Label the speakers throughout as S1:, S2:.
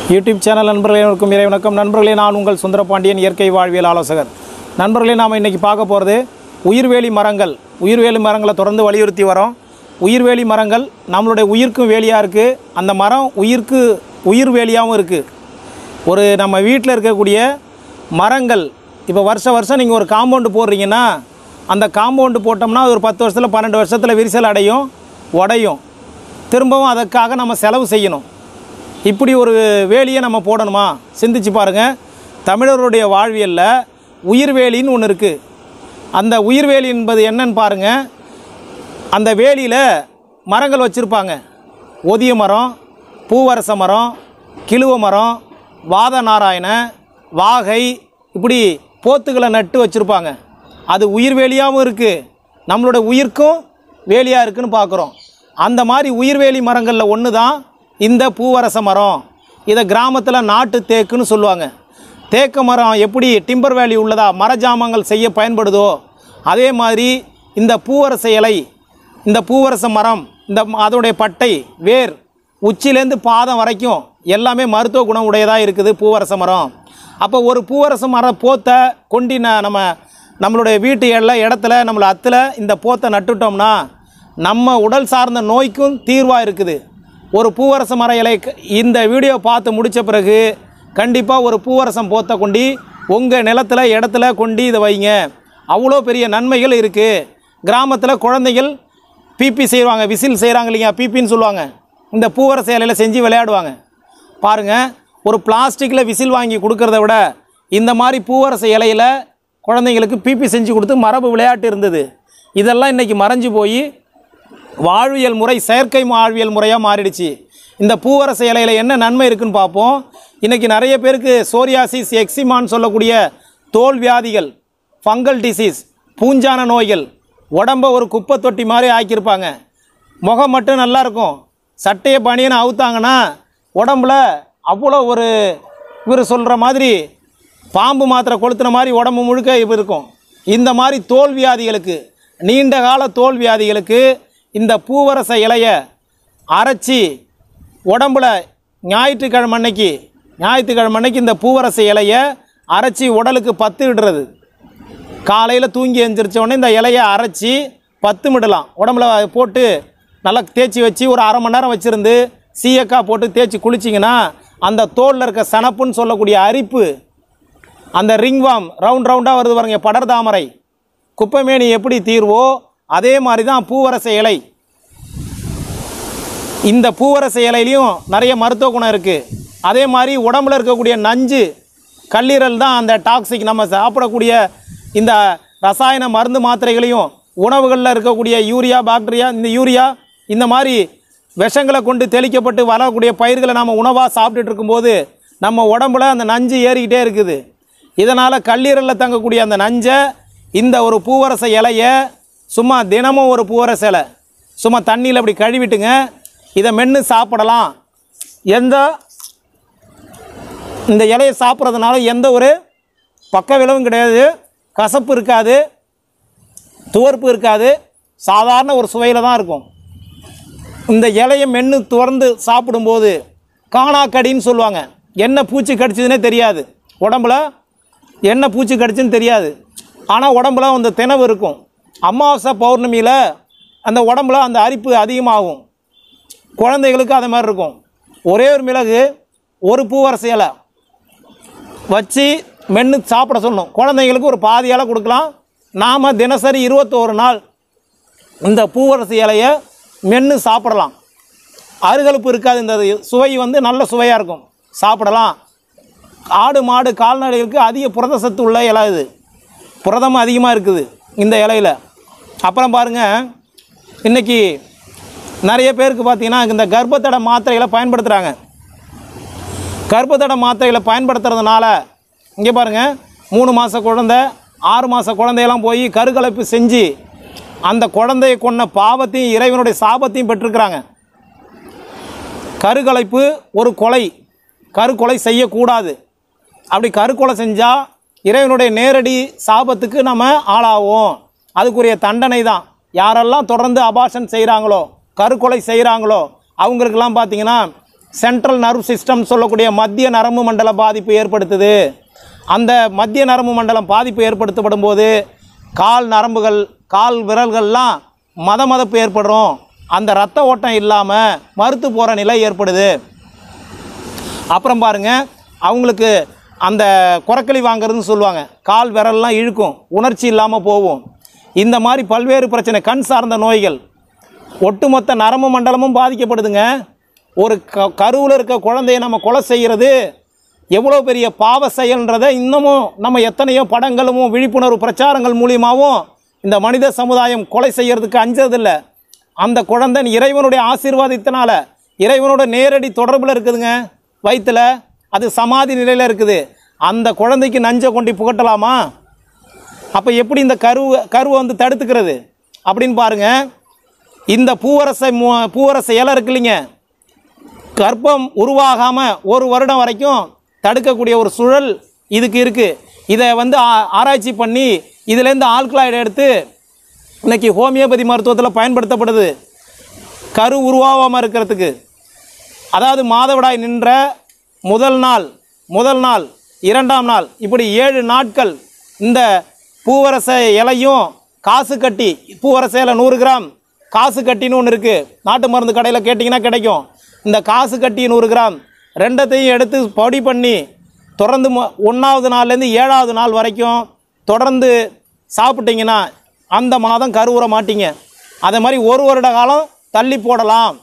S1: YouTube channel நண்பர்களே அனைவருக்கும் இறை வணக்கம் நண்பர்களே நான் உங்கள் சுந்தரபாண்டியன் இயற்கை வாழ்வியல் ஆலோசகர் நண்பர்களே நாம் இன்றைக்கி பார்க்க போகிறது உயிர்வேலி மரங்கள் உயிர்வேலி மரங்களை தொடர்ந்து வலியுறுத்தி வரோம் உயிர்வேலி மரங்கள் நம்மளுடைய உயிர்க்கும் வேலியாக இருக்குது அந்த மரம் உயிர்க்கு உயிர் வேலியாகவும் இருக்குது ஒரு நம்ம வீட்டில் இருக்கக்கூடிய மரங்கள் இப்போ வருஷ வருஷம் நீங்கள் ஒரு காம்பவுண்டு போடுறீங்கன்னா அந்த காம்பவுண்டு போட்டோம்னா அது ஒரு பத்து வருஷத்தில் பன்னெண்டு வருஷத்தில் விரிசல் அடையும் உடையும் திரும்பவும் அதற்காக நம்ம செலவு செய்யணும் இப்படி ஒரு வேலியை நம்ம போடணுமா சிந்திச்சு பாருங்கள் தமிழருடைய வாழ்வியலில் உயிர்வேலின்னு ஒன்று இருக்குது அந்த உயிர்வேலி என்பது என்னன்னு பாருங்கள் அந்த வேலியில் மரங்கள் வச்சுருப்பாங்க ஒதிய மரம் பூவரச மரம் கிழுவ மரம் வாத நாராயண வாகை இப்படி போத்துகளை நட்டு வச்சுருப்பாங்க அது உயிர் வேலியாகவும் இருக்குது நம்மளோட உயிர்க்கும் வேலியாக இருக்குன்னு பார்க்குறோம் அந்த மாதிரி உயிர்வேலி மரங்களில் ஒன்று தான் இந்த பூவரச மரம் இதை கிராமத்தில் நாட்டு தேக்குன்னு சொல்லுவாங்க தேக்கு மரம் எப்படி டிம்பர் வேலி உள்ளதா மர ஜாமான்கள் செய்ய பயன்படுதோ அதே மாதிரி இந்த பூவரச இலை இந்த பூவரச மரம் இந்த ம- அதோடைய பட்டை வேர் உச்சிலேருந்து பாதம் வரைக்கும் எல்லாமே மருத்துவ குணம் உடையதாக இருக்குது பூவரச மரம் அப்போ ஒரு பூவரச மரம் போத்தை கொண்டி ந- நம்ம நம்மளுடைய வீட்டு எல்ல இடத்துல நம்மள அத்தில் இந்த போத்தை நட்டுட்டோம்னா நம்ம உடல் சார்ந்த நோய்க்கும் தீர்வாக இருக்குது ஒரு பூவரச மர இலை க- இந்த வீடியோ பார்த்து முடித்த பிறகு கண்டிப்பாக ஒரு பூவரசம் போத்தை கொண்டு உங்கள் நிலத்துல இடத்துல கொண்டு இதை வைங்க அவ்வளோ பெரிய நன்மைகள் இருக்குது கிராமத்தில் குழந்தைகள் பிபி செய்வாங்க விசில் செய்கிறாங்க இல்லையா பிபின்னு சொல்லுவாங்க இந்த பூவரச இலையில் செஞ்சு விளையாடுவாங்க பாருங்கள் ஒரு பிளாஸ்டிக்கில் விசில் வாங்கி கொடுக்கறத விட இந்த மாதிரி பூவரச இலையில் குழந்தைங்களுக்கு பிபி செஞ்சு கொடுத்து மரபு விளையாட்டு இருந்தது இதெல்லாம் இன்றைக்கி மறைஞ்சு போய் வாழ்வியல் முறை செயற்கை வாழ்வியல் முறையாக மாறிடுச்சு இந்த பூவரச இலையில் என்ன நன்மை இருக்குன்னு பார்ப்போம் இன்றைக்கி நிறைய பேருக்கு சோரியாசிஸ் எக்ஸிமான்னு சொல்லக்கூடிய தோல் வியாதிகள் ஃபங்கல் டிசீஸ் பூஞ்சான நோய்கள் உடம்ப ஒரு குப்பை தொட்டி மாதிரி ஆக்கியிருப்பாங்க முகம் மட்டும் நல்லா இருக்கும் சட்டையை பனியன்னு அவுத்தாங்கன்னா உடம்புல அவ்வளோ ஒரு இவர் சொல்கிற மாதிரி பாம்பு மாத்திரை கொளுத்துன மாதிரி உடம்பு முழுக்க இது இருக்கும் இந்த மாதிரி தோல் வியாதிகளுக்கு நீண்ட கால தோல் வியாதிகளுக்கு இந்த பூவரச இலைய அரைச்சி உடம்புல ஞாயிற்றுக்கிழமை அன்னைக்கு ஞாயிற்றுக்கிழமை அன்னைக்கு இந்த பூவரச இலைய அரைச்சி உடலுக்கு பத்து விடுறது காலையில் தூங்கி எந்திரிச்ச உடனே இந்த இலையை அரைச்சி பத்து மிடலாம் உடம்புல போட்டு நல்லா தேய்ச்சி வச்சு ஒரு அரை மணி நேரம் வச்சுருந்து சீயக்காய் போட்டு தேய்ச்சி குளிச்சிங்கன்னா அந்த தோலில் இருக்க சனப்புன்னு சொல்லக்கூடிய அரிப்பு அந்த ரிங்வாம் ரவுண்ட் ரவுண்டாக வருது பாருங்க படர் தாமரை குப்பைமேனி எப்படி தீர்வோ அதே மாதிரி தான் பூவரச இலை இந்த பூவரச இலையிலையும் நிறைய மருத்துவ குணம் இருக்குது அதே மாதிரி உடம்புல இருக்கக்கூடிய நஞ்சு கல்லீரல் தான் அந்த டாக்ஸிக் நம்ம சாப்பிடக்கூடிய இந்த ரசாயன மருந்து மாத்திரைகளையும் உணவுகளில் இருக்கக்கூடிய யூரியா பாக்டீரியா இந்த யூரியா இந்த மாதிரி விஷங்களை கொண்டு தெளிக்கப்பட்டு வரக்கூடிய பயிர்களை நாம் உணவாக சாப்பிட்டுட்டு இருக்கும்போது நம்ம உடம்புல அந்த நஞ்சு ஏறிக்கிட்டே இருக்குது இதனால் கல்லீரலில் தங்கக்கூடிய அந்த நஞ்சை இந்த ஒரு பூவரச இலையை சும்மா தினமும் ஒரு பூவரச இலை சும்மா தண்ணியில் அப்படி கழுவிட்டுங்க இதை மென்று சாப்பிடலாம் எந்த இந்த இலையை சாப்பிட்றதுனால எந்த ஒரு பக்க விளைவும் கிடையாது கசப்பு இருக்காது துவர்ப்பு இருக்காது சாதாரண ஒரு சுவையில் தான் இருக்கும் இந்த இலையை மென்று துறந்து சாப்பிடும்போது காணாக்கடின்னு சொல்லுவாங்க என்ன பூச்சி கடிச்சதுன்னே தெரியாது உடம்புல என்ன பூச்சி கடிச்சுன்னு தெரியாது ஆனால் உடம்புல அந்த திணவு இருக்கும் அமாவாசை பௌர்ணமியில் அந்த உடம்புல அந்த அரிப்பு அதிகமாகும் குழந்தைகளுக்கு அது மாதிரி இருக்கும் ஒரே ஒரு மிளகு ஒரு பூவரச இலை வச்சு மென்று சாப்பிட சொல்லணும் குழந்தைங்களுக்கு ஒரு பாதி இலை கொடுக்கலாம் நாம் தினசரி இருபத்தோரு நாள் இந்த பூவரசு இலையை மென்று சாப்பிடலாம் அருகலுப்பு இருக்காது இந்த சுவை வந்து நல்ல சுவையாக இருக்கும் சாப்பிடலாம் ஆடு மாடு கால்நடைகளுக்கு அதிக புரத சத்து உள்ள இலை இது புரதம் அதிகமாக இருக்குது இந்த இலையில் அப்புறம் பாருங்கள் இன்றைக்கி நிறைய பேருக்கு பார்த்தீங்கன்னா இந்த கர்ப்பத்தடை மாத்திரைகளை பயன்படுத்துகிறாங்க கர்ப்பத்தடை மாத்திரைகளை பயன்படுத்துறதுனால இங்கே பாருங்கள் மூணு மாத குழந்தை ஆறு மாத குழந்தையெல்லாம் போய் கருக்கலைப்பு செஞ்சு அந்த குழந்தையை கொன்ன பாவத்தையும் இறைவனுடைய சாபத்தையும் பெற்றிருக்கிறாங்க கருக்கலைப்பு ஒரு கொலை கருக்கொலை செய்யக்கூடாது அப்படி கருக்கொலை செஞ்சால் இறைவனுடைய நேரடி சாபத்துக்கு நம்ம ஆளாவோம் அதுக்குரிய தண்டனை தான் யாரெல்லாம் தொடர்ந்து அபாஷன் செய்கிறாங்களோ கருக்கொலை செய்கிறாங்களோ அவங்களுக்கெல்லாம் பார்த்தீங்கன்னா சென்ட்ரல் நர்வ் சிஸ்டம் சொல்லக்கூடிய மத்திய நரம்பு மண்டல பாதிப்பு ஏற்படுத்துது அந்த மத்திய நரம்பு மண்டலம் பாதிப்பு ஏற்படுத்தப்படும் போது கால் நரம்புகள் கால் விரல்கள்லாம் மத மதப்பு ஏற்படும் அந்த ரத்த ஓட்டம் இல்லாமல் மறுத்து போகிற நிலை ஏற்படுது அப்புறம் பாருங்க அவங்களுக்கு அந்த குரக்களி வாங்குறதுன்னு சொல்லுவாங்க கால் விரல்லாம் இழுக்கும் உணர்ச்சி இல்லாமல் போகும் இந்த மாதிரி பல்வேறு பிரச்சனை கண் சார்ந்த நோய்கள் ஒட்டுமொத்த நரம்பு மண்டலமும் பாதிக்கப்படுதுங்க ஒரு க கருவில் இருக்க குழந்தைய நம்ம கொலை செய்கிறது எவ்வளோ பெரிய பாவ செயல்ன்றதை இன்னமும் நம்ம எத்தனையோ படங்களும் விழிப்புணர்வு பிரச்சாரங்கள் மூலியமாகவும் இந்த மனித சமுதாயம் கொலை செய்யறதுக்கு அஞ்சதில்ல அந்த குழந்தை இறைவனுடைய ஆசீர்வாதத்தினால இறைவனோட நேரடி தொடர்பில் இருக்குதுங்க வயித்துல அது சமாதி நிலையில் இருக்குது அந்த குழந்தைக்கு நஞ்சை கொண்டு புகட்டலாமா அப்போ எப்படி இந்த கருவை கருவை வந்து தடுத்துக்கிறது அப்படின்னு பாருங்க இந்த பூவரச மு- பூவரச இலை இருக்கு இல்லைங்க கர்ப்பம் உருவாகாமல் ஒரு வருடம் வரைக்கும் தடுக்கக்கூடிய ஒரு சுழல் இதுக்கு இருக்குது இதை வந்து ஆ- ஆராய்ச்சி பண்ணி இதுலேருந்து ஆல்கலாய்டு எடுத்து இன்னைக்கு ஹோமியோபதி மருத்துவத்தில் பயன்படுத்தப்படுது கரு உருவாகாமல் இருக்கிறதுக்கு அதாவது மாதவிடாய் நின்ற முதல் நாள் முதல் நாள் இரண்டாம் நாள் இப்படி ஏழு நாட்கள் இந்த பூவரச இலையும் காசு கட்டி பூவரச இலை நூறு கிராம் காசு கட்டின்னு ஒன்று இருக்குது நாட்டு மருந்து கடையில் கேட்டிங்கன்னா கிடைக்கும் இந்த காசு கட்டி நூறு கிராம் ரெண்டத்தையும் எடுத்து பொடி பண்ணி தொடர்ந்து மொ- ஒன்றாவது நாள்லேருந்து ஏழாவது நாள் வரைக்கும் தொடர்ந்து சாப்பிட்டீங்கன்னா அந்த மாதம் கருவுற மாட்டீங்க அதே மாதிரி ஒரு வருட காலம் தள்ளி போடலாம்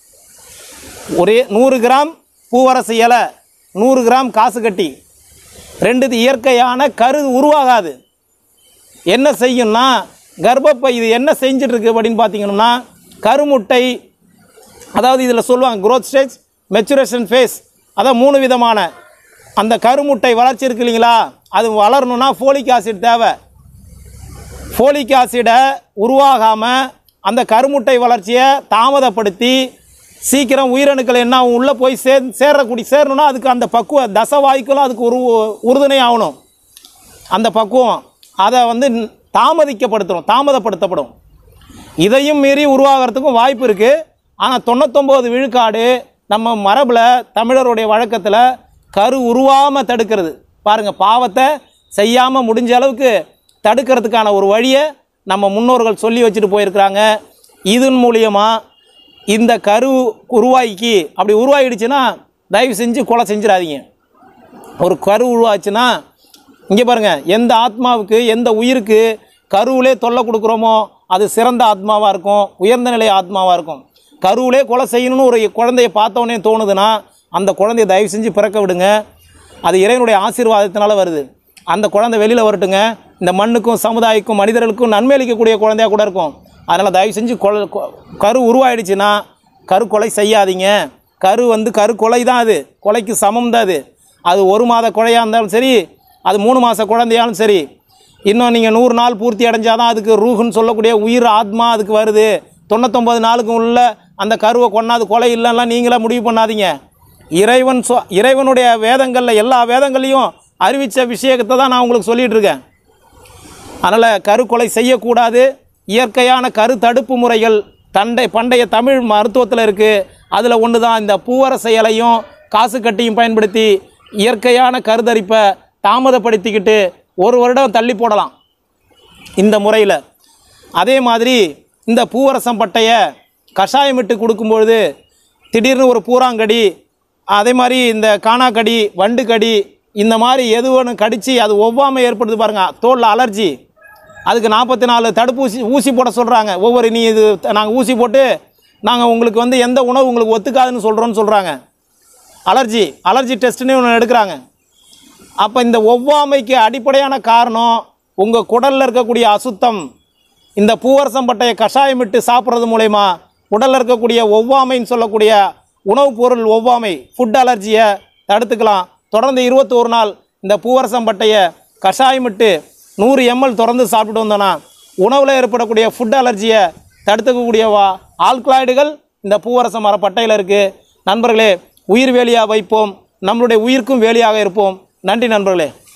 S1: ஒரே நூறு கிராம் பூவரசு இலை நூறு கிராம் காசு கட்டி ரெண்டு இயற்கையான கரு உருவாகாது என்ன செய்யும்னா கர்ப்பப்பை இது என்ன செஞ்சுட்டு இருக்கு அப்படின்னு பார்த்தீங்கன்னா கருமுட்டை அதாவது இதில் சொல்லுவாங்க growth ஸ்டேஜ் மெச்சுரேஷன் ஃபேஸ் அதான் மூணு விதமான அந்த கருமுட்டை வளர்ச்சி இருக்கு இல்லைங்களா அது வளரணும்னா ஃபோலிக் ஆசிட் தேவை ஃபோலிக் ஆசிடை உருவாகாமல் அந்த கருமுட்டை வளர்ச்சியை தாமதப்படுத்தி சீக்கிரம் உயிரணுக்கள் என்ன ஆகும் உள்ளே போய் சே சேரக்கூடிய சேரணும்னா அதுக்கு அந்த பக்குவ தசவாய்க்களும் அதுக்கு ஒரு உறுதுணை ஆகணும் அந்த பக்குவம் அதை வந்து தாமதிக்கப்படுத்தும் தாமதப்படுத்தப்படும் இதையும் மீறி உருவாகிறதுக்கும் வாய்ப்பு இருக்குது ஆனால் தொண்ணூத்தொம்பது விழுக்காடு நம்ம மரபில் தமிழருடைய வழக்கத்தில் கரு உருவாமல் தடுக்கிறது பாருங்கள் பாவத்தை செய்யாமல் முடிஞ்ச அளவுக்கு தடுக்கிறதுக்கான ஒரு வழியை நம்ம முன்னோர்கள் சொல்லி வச்சுட்டு போயிருக்கிறாங்க இதன் மூலியமாக இந்த கரு உருவாக்கி அப்படி உருவாகிடுச்சுன்னா தயவு செஞ்சு கொலை செஞ்சிடாதீங்க ஒரு கரு உருவாச்சுன்னா இங்கே பாருங்க எந்த ஆத்மாவுக்கு எந்த உயிருக்கு கருவிலே தொல்லை கொடுக்குறோமோ அது சிறந்த ஆத்மாவாக இருக்கும் உயர்ந்த நிலை ஆத்மாவாக இருக்கும் கருவிலே கொலை செய்யணும்னு ஒரு குழந்தைய பார்த்தோன்னே தோணுதுன்னா அந்த குழந்தைய தயவு செஞ்சு பிறக்க விடுங்க அது இறைவனுடைய ஆசீர்வாதத்தினால வருது அந்த குழந்தை வெளியில் வரட்டுங்க இந்த மண்ணுக்கும் சமுதாயக்கும் மனிதர்களுக்கும் நன்மை அளிக்கக்கூடிய குழந்தையாக கூட இருக்கும் அதனால் தயவு செஞ்சு கொலை கொ- கரு உருவாயிடுச்சுன்னா கரு கொலை செய்யாதீங்க கரு வந்து கரு கொலை தான் அது கொலைக்கு சமம் தான் அது அது ஒரு மாத குழையாக இருந்தாலும் சரி அது மூணு மாத குழந்தையாலும் சரி இன்னும் நீங்கள் நூறு நாள் பூர்த்தி அடைஞ்சாதான் அதுக்கு ரூஹுன்னு சொல்லக்கூடிய உயிர் ஆத்மா அதுக்கு வருது தொண்ணூத்தொம்பது நாளுக்கு உள்ள அந்த கருவை கொண்டாது கொலை இல்லைன்னா நீங்களே முடிவு பண்ணாதீங்க இறைவன் சொ இறைவனுடைய வேதங்களில் எல்லா வேதங்களையும் அறிவித்த விஷயத்தை தான் நான் உங்களுக்கு சொல்லிகிட்டு இருக்கேன் அதனால் கருக்கொலை செய்யக்கூடாது இயற்கையான கரு தடுப்பு முறைகள் தண்டை பண்டைய தமிழ் மருத்துவத்தில் இருக்குது அதில் ஒன்று தான் இந்த பூவரச இலையும் காசு கட்டியும் பயன்படுத்தி இயற்கையான கருதரிப்பை தாமதப்படுத்திக்கிட்டு ஒரு வருடம் தள்ளி போடலாம் இந்த முறையில் அதே மாதிரி இந்த பூவரசம் பட்டையை கஷாயமிட்டு கொடுக்கும்பொழுது திடீர்னு ஒரு பூராங்கடி அதே மாதிரி இந்த காணாக்கடி வண்டு கடி இந்த மாதிரி எது ஒன்று கடித்து அது ஒவ்வாமை ஏற்படுது பாருங்கள் தோலில் அலர்ஜி அதுக்கு நாற்பத்தி நாலு தடுப்பூசி ஊசி போட சொல்கிறாங்க ஒவ்வொரு நீ இது நாங்கள் ஊசி போட்டு நாங்கள் உங்களுக்கு வந்து எந்த உணவு உங்களுக்கு ஒத்துக்காதுன்னு சொல்கிறோன்னு சொல்கிறாங்க அலர்ஜி அலர்ஜி டெஸ்ட்டுன்னு ஒன்று எடுக்கிறாங்க அப்போ இந்த ஒவ்வாமைக்கு அடிப்படையான காரணம் உங்கள் குடலில் இருக்கக்கூடிய அசுத்தம் இந்த பூவரசம் பட்டைய கஷாயமிட்டு சாப்பிட்றது மூலயமா உடலில் இருக்கக்கூடிய ஒவ்வாமைன்னு சொல்லக்கூடிய உணவுப் பொருள் ஒவ்வாமை ஃபுட் அலர்ஜியை தடுத்துக்கலாம் தொடர்ந்து இருபத்தோரு நாள் இந்த பூவரசம் பட்டையை கஷாயமிட்டு நூறு எம்எல் தொடர்ந்து சாப்பிட்டு வந்தோன்னா உணவில் ஏற்படக்கூடிய ஃபுட் அலர்ஜியை தடுத்துக்கக்கூடிய வா ஆல்கலாய்டுகள் இந்த பூவரச மர பட்டையில் இருக்குது நண்பர்களே உயிர் வேலியாக வைப்போம் நம்மளுடைய உயிர்க்கும் வேலியாக இருப்போம் நன்றி நண்பர்களே